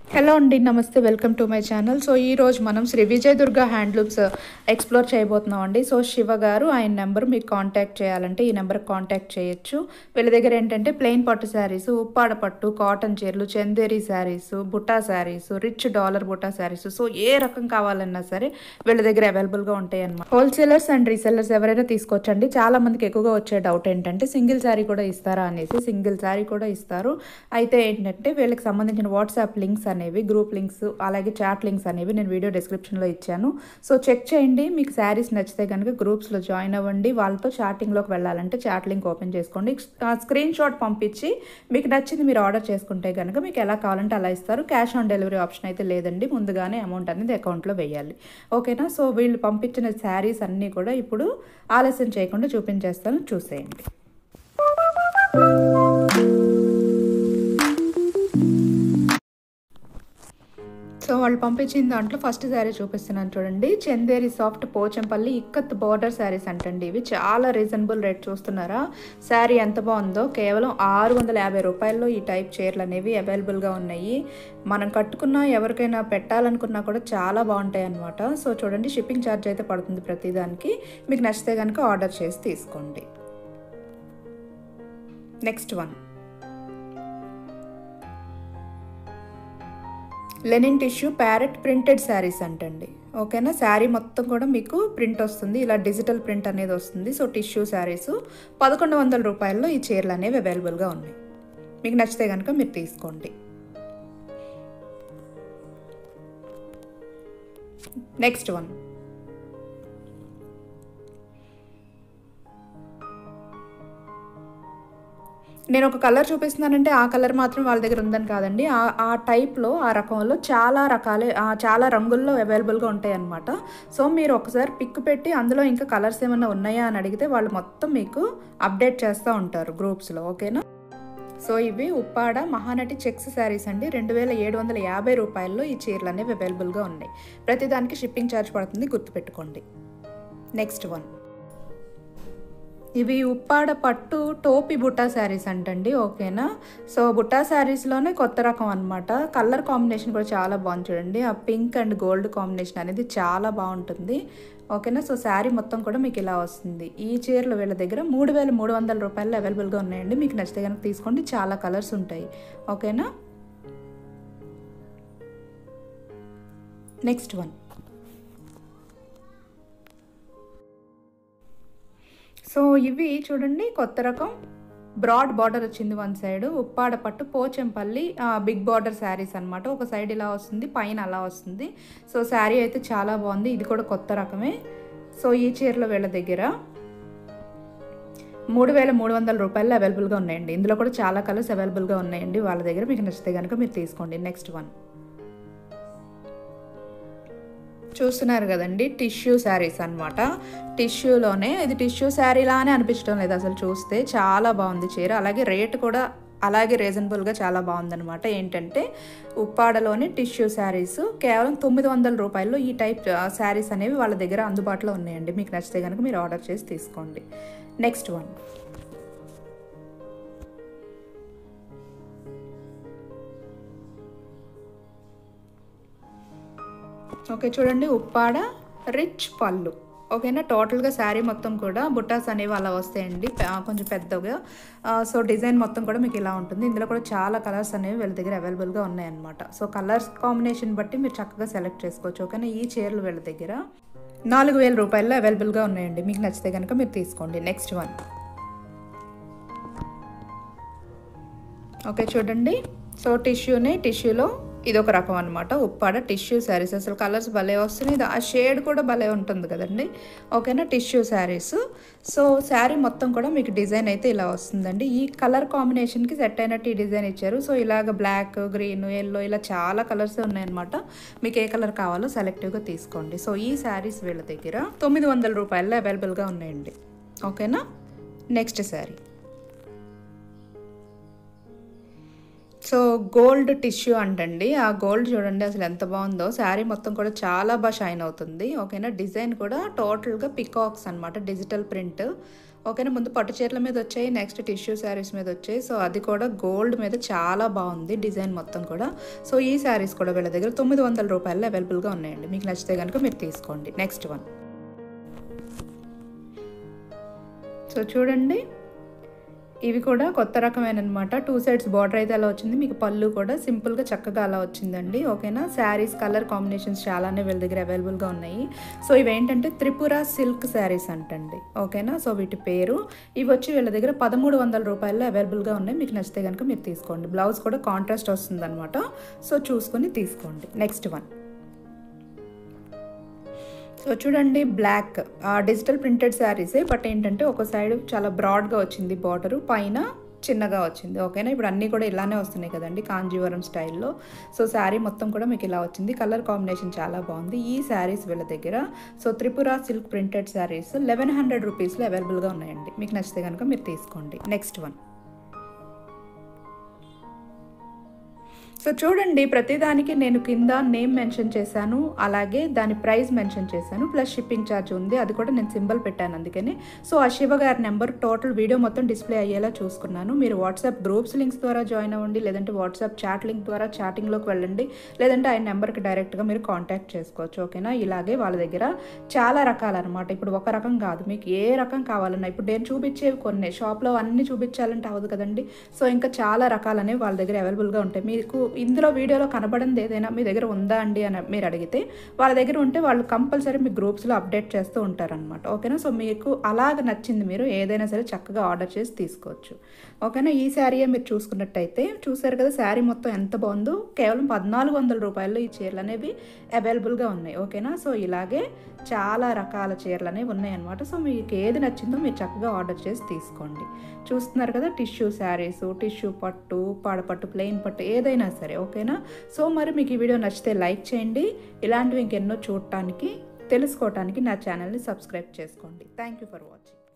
hello అండి నమస్తే welcome to my channel so ఈ రోజు మనం శ్రీ విజయ్ దుర్గా హ్యాండ్లూమ్స్ ఎక్స్ప్లోర్ చేయబోతున్నాం అండి సో శివ గారు ఆయన నెంబర్ మీకు కాంటాక్ట్ చేయాలంటే ఈ నెంబర్కి కాంటాక్ట్ చేయొచ్చు వీళ్ళ దగ్గర ఏంటంటే ప్లెయిన్ పట్టు శారీస్ ఉప్పాడ పట్టు కాటన్ చీరలు చందేరి శారీస్ బుట్టా శారీస్ రిచ్ డాలర్ బుట్టా శారీస్ సో ఏ రకం కావాలన్నా సరే వీళ్ళ దగ్గర అవైలబుల్గా ఉంటాయి అన్నమాట హోల్సేలర్స్ అండ్ రీసెల్లర్స్ ఎవరైనా తీసుకోవచ్చండి చాలా మందికి ఎక్కువగా వచ్చే డౌట్ ఏంటంటే సింగిల్ శారీ కూడా ఇస్తారా అనేసి సింగిల్ శారీ కూడా ఇస్తారు అయితే ఏంటంటే వీళ్ళకి సంబంధించిన వాట్సాప్ లింక్స్ అనేవి గ్రూప్ లింక్స్ అలాగే చాట్ లింక్స్ అనేవి నేను వీడియో డిస్క్రిప్షన్లో ఇచ్చాను సో చెక్ చేయండి మీకు శారీస్ నచ్చితే కనుక గ్రూప్స్లో జాయిన్ అవ్వండి వాళ్ళతో చాటింగ్లోకి వెళ్ళాలంటే చాట్ లింక్ ఓపెన్ చేసుకోండి స్క్రీన్ షాట్ పంపించి మీకు నచ్చింది మీరు ఆర్డర్ చేసుకుంటే కనుక మీకు ఎలా కావాలంటే అలా ఇస్తారు క్యాష్ ఆన్ డెలివరీ ఆప్షన్ అయితే లేదండి ముందుగానే అమౌంట్ అనేది అకౌంట్లో వేయాలి ఓకేనా సో వీళ్ళు పంపించిన శారీస్ అన్నీ కూడా ఇప్పుడు ఆలస్యం చేయకుండా చూపించేస్తాను చూసేయండి సో వాళ్ళు పంపించిన దాంట్లో ఫస్ట్ శారీ చూపిస్తున్నాను చూడండి చందేరి సాఫ్ట్ పోచంపల్లి ఇక్కత్ బార్డర్ శారీస్ అంటండి ఇవి చాలా రీజనబుల్ రేట్ చూస్తున్నారా శారీ ఎంత బాగుందో కేవలం ఆరు వందల యాభై రూపాయల్లో ఈ టైప్ చీరలు అనేవి అవైలబుల్గా ఉన్నాయి మనం కట్టుకున్నా ఎవరికైనా పెట్టాలనుకున్నా కూడా చాలా బాగుంటాయి అనమాట సో చూడండి షిప్పింగ్ ఛార్జ్ అయితే పడుతుంది ప్రతిదానికి మీకు నచ్చితే కనుక ఆర్డర్ చేసి తీసుకోండి next one linen tissue parrot printed saris అంటండి ఓకేనా శారీ మొత్తం కూడా మీకు ప్రింట్ వస్తుంది ఇలా డిజిటల్ ప్రింట్ అనేది వస్తుంది సో టిష్యూ శారీస్ పదకొండు వందల రూపాయల్లో ఈ చీరలు అనేవి అవైలబుల్గా ఉన్నాయి మీకు నచ్చితే కనుక మీరు తీసుకోండి నెక్స్ట్ వన్ నేను ఒక కలర్ చూపిస్తున్నానంటే ఆ కలర్ మాత్రం వాళ్ళ దగ్గర ఉందని కాదండి ఆ ఆ టైప్లో ఆ రకంలో చాలా రకాలే చాలా రంగుల్లో అవైలబుల్గా ఉంటాయి అన్నమాట సో మీరు ఒకసారి పిక్ పెట్టి అందులో ఇంకా కలర్స్ ఏమైనా ఉన్నాయా అని అడిగితే వాళ్ళు మొత్తం మీకు అప్డేట్ చేస్తూ ఉంటారు గ్రూప్స్లో ఓకేనా సో ఇవి ఉప్పాడ మహానటి చెక్స్ శారీస్ అండి రెండు వేల ఏడు వందల యాభై రూపాయల్లో ఈ చీరలు అనేవి అవైలబుల్గా ఉన్నాయి ప్రతిదానికి షిప్పింగ్ ఛార్జ్ పడుతుంది గుర్తుపెట్టుకోండి నెక్స్ట్ వన్ ఇవి ఉప్పాడ పట్టు టోపీ బుట్టా శారీస్ అంటండి ఓకేనా సో బుట్టా శారీస్లోనే కొత్త రకం అనమాట కలర్ కాంబినేషన్ కూడా చాలా బాగుంది చూడండి ఆ పింక్ అండ్ గోల్డ్ కాంబినేషన్ అనేది చాలా బాగుంటుంది ఓకేనా సో శారీ మొత్తం కూడా మీకు ఇలా వస్తుంది ఈ చీరలు వీళ్ళ దగ్గర మూడు వేల మూడు వందల రూపాయలు అవైలబుల్గా ఉన్నాయండి మీకు నచ్చితే కనుక తీసుకోండి చాలా కలర్స్ ఉంటాయి ఓకేనా నెక్స్ట్ వన్ సో ఇవి చూడండి కొత్త రకం బ్రాడ్ బార్డర్ వచ్చింది వన్ సైడ్ ఉప్పాడ పట్టు పోచంపల్లి బిగ్ బార్డర్ శారీస్ అనమాట ఒక సైడ్ ఇలా వస్తుంది పైన అలా వస్తుంది సో శారీ అయితే చాలా బాగుంది ఇది కూడా కొత్త రకమే సో ఈ చీరలో వీళ్ళ దగ్గర మూడు వేల మూడు వందల రూపాయలు అవైలబుల్గా ఉన్నాయండి ఇందులో కూడా చాలా కలర్స్ అవైలబుల్గా ఉన్నాయండి వాళ్ళ దగ్గర మీకు నచ్చితే కనుక మీరు తీసుకోండి నెక్స్ట్ వన్ చూస్తున్నారు కదండి టిష్యూ శారీస్ అనమాట టిష్యూలోనే ఇది టిష్యూ శారీలానే అనిపించడం లేదు అసలు చూస్తే చాలా బాగుంది చీర అలాగే రేట్ కూడా అలాగే రీజనబుల్గా చాలా బాగుందనమాట ఏంటంటే ఉప్పాడలోని టిష్యూ శారీస్ కేవలం తొమ్మిది వందల రూపాయల్లో ఈ టైప్ శారీస్ అనేవి వాళ్ళ దగ్గర అందుబాటులో ఉన్నాయండి మీకు నచ్చితే కనుక మీరు ఆర్డర్ చేసి తీసుకోండి నెక్స్ట్ వన్ ఓకే చూడండి ఉప్పాడ రిచ్ పళ్ళు ఓకేనా టోటల్గా శారీ మొత్తం కూడా బుట్టాస్ అనేవి అలా వస్తాయండి కొంచెం పెద్దగా సో డిజైన్ మొత్తం కూడా మీకు ఇలా ఉంటుంది ఇందులో కూడా చాలా కలర్స్ అనేవి వీళ్ళ దగ్గర అవైలబుల్గా ఉన్నాయన్నమాట సో కలర్స్ కాంబినేషన్ బట్టి మీరు చక్కగా సెలెక్ట్ చేసుకోవచ్చు ఓకేనా ఈ చీరలు వీళ్ళ దగ్గర నాలుగు వేల రూపాయల్లో అవైలబుల్గా ఉన్నాయండి మీకు నచ్చితే కనుక మీరు తీసుకోండి నెక్స్ట్ వన్ ఓకే చూడండి సో టిష్యూని టిష్యూలో ఇది ఒక రకం అనమాట ఉప్పాడ టిష్యూ శారీస్ అసలు కలర్స్ భలే వస్తున్నాయి ఆ షేడ్ కూడా భలే ఉంటుంది కదండి ఓకేనా టిష్యూ శారీస్ సో శారీ మొత్తం కూడా మీకు డిజైన్ అయితే ఇలా వస్తుందండి ఈ కలర్ కాంబినేషన్కి సెట్ అయినట్టు ఈ డిజైన్ ఇచ్చారు సో ఇలాగ బ్లాక్ గ్రీన్ ఎల్లో ఇలా చాలా కలర్స్ ఉన్నాయన్నమాట మీకు ఏ కలర్ కావాలో సెలెక్టివ్గా తీసుకోండి సో ఈ శారీస్ వీళ్ళ దగ్గర తొమ్మిది వందల రూపాయల్లో అవైలబుల్గా ఉన్నాయండి ఓకేనా next sari so gold tissue అంటండి ఆ గోల్డ్ చూడండి అసలు ఎంత బాగుందో శారీ మొత్తం కూడా చాలా బాగా షైన్ అవుతుంది ఓకేనా డిజైన్ కూడా టోటల్గా పికాక్స్ అనమాట డిజిటల్ ప్రింట్ ఓకేనా ముందు పట్టు చీరల మీద వచ్చాయి నెక్స్ట్ టిష్యూ శారీస్ మీద వచ్చాయి సో అది కూడా గోల్డ్ మీద చాలా బాగుంది డిజైన్ మొత్తం కూడా సో ఈ శారీస్ కూడా వీళ్ళ దగ్గర తొమ్మిది వందల రూపాయలు అవైలబుల్గా ఉన్నాయండి మీకు నచ్చితే కనుక మీరు తీసుకోండి నెక్స్ట్ వన్ సో చూడండి ఇవి కూడా కొత్త రకమైన అనమాట టూ సైడ్స్ బార్డర్ అయితే అలా వచ్చింది మీకు పళ్ళు కూడా సింపుల్గా చక్కగా అలా వచ్చిందండి ఓకేనా శారీస్ కలర్ కాంబినేషన్స్ చాలానే వీళ్ళ దగ్గర అవైలబుల్గా ఉన్నాయి సో ఇవి ఏంటంటే త్రిపుర సిల్క్ శారీస్ అంటండి ఓకేనా సో వీటి పేరు ఇవి వచ్చి వీళ్ళ దగ్గర పదమూడు వందల రూపాయల్లో అవైలబుల్గా ఉన్నాయి మీకు నచ్చితే కనుక మీరు తీసుకోండి బ్లౌజ్ కూడా కాంట్రాస్ట్ వస్తుంది అనమాట సో చూసుకొని తీసుకోండి నెక్స్ట్ వన్ సో చూడండి బ్లాక్ డిజిటల్ ప్రింటెడ్ శారీసే బట్ ఏంటంటే ఒక సైడ్ చాలా బ్రాడ్గా వచ్చింది బార్డరు పైన చిన్నగా వచ్చింది ఓకేనా ఇప్పుడు అన్నీ కూడా ఇలానే వస్తున్నాయి కదండి కాంజీవరం స్టైల్లో సో శారీ మొత్తం కూడా మీకు ఇలా వచ్చింది కలర్ కాంబినేషన్ చాలా బాగుంది ఈ శారీస్ వీళ్ళ దగ్గర so Tripura silk printed saris eleven hundred రూపీస్లో అవైలబుల్గా ఉన్నాయండి మీకు నచ్చితే కనుక మీరు తీసుకోండి నెక్స్ట్ వన్ సో చూడండి ప్రతిదానికి నేను కింద నేమ్ మెన్షన్ చేశాను అలాగే దాని ప్రైస్ మెన్షన్ చేశాను ప్లస్ షిప్పింగ్ ఛార్జ్ ఉంది అది కూడా నేను సింబల్ పెట్టాను అందుకని సో ఆ శివ గారి నెంబర్ టోటల్ వీడియో మొత్తం డిస్ప్లే అయ్యేలా చూసుకున్నాను మీరు వాట్సాప్ గ్రూప్స్ లింక్స్ ద్వారా జాయిన్ అవ్వండి లేదంటే వాట్సాప్ చాట్ లింక్ ద్వారా చాటింగ్లోకి వెళ్ళండి లేదంటే ఆయన నెంబర్కి డైరెక్ట్గా మీరు కాంటాక్ట్ చేసుకోవచ్చు ఓకేనా ఇలాగే వాళ్ళ దగ్గర చాలా రకాలన్నమాట ఇప్పుడు ఒక రకం కాదు మీకు ఏ రకం కావాలన్నా ఇప్పుడు నేను చూపించేవి కొన్ని షాప్లో అన్ని చూపించాలంటే అవ్వదు కదండి సో ఇంకా చాలా రకాలనేవి వాళ్ళ దగ్గర అవైలబుల్గా ఉంటాయి మీకు ఇందులో వీడియోలో కనబడింది ఏదైనా మీ దగ్గర ఉందా అండి అని మీరు అడిగితే వాళ్ళ దగ్గర ఉంటే వాళ్ళు కంపల్సరీ మీ గ్రూప్స్లో అప్డేట్ చేస్తూ ఉంటారనమాట ఓకేనా సో మీకు అలాగ నచ్చింది మీరు ఏదైనా సరే చక్కగా ఆర్డర్ చేసి తీసుకోవచ్చు ఓకేనా ఈ శారీయే మీరు చూసుకున్నట్టయితే చూసారు కదా శారీ మొత్తం ఎంత బాగుందో కేవలం పద్నాలుగు వందల రూపాయల్లో ఈ చీరలు అనేవి అవైలబుల్గా ఉన్నాయి ఓకేనా సో ఇలాగే చాలా రకాల చీరలు అనేవి ఉన్నాయన్నమాట సో మీకు ఏది నచ్చిందో మీరు చక్కగా ఆర్డర్ చేసి తీసుకోండి చూస్తున్నారు కదా టిష్యూ శారీస్ టిష్యూ పట్టు పాడపట్టు ప్లెయిన్ పట్టు ఏదైనా సరే ఓకేనా సో మరి మీకు ఈ వీడియో నచ్చితే లైక్ చేయండి ఇలాంటివి ఇంకెన్నో చూడటానికి తెలుసుకోవటానికి నా ఛానల్ని సబ్స్క్రైబ్ చేసుకోండి థ్యాంక్ యూ ఫర్ వాచింగ్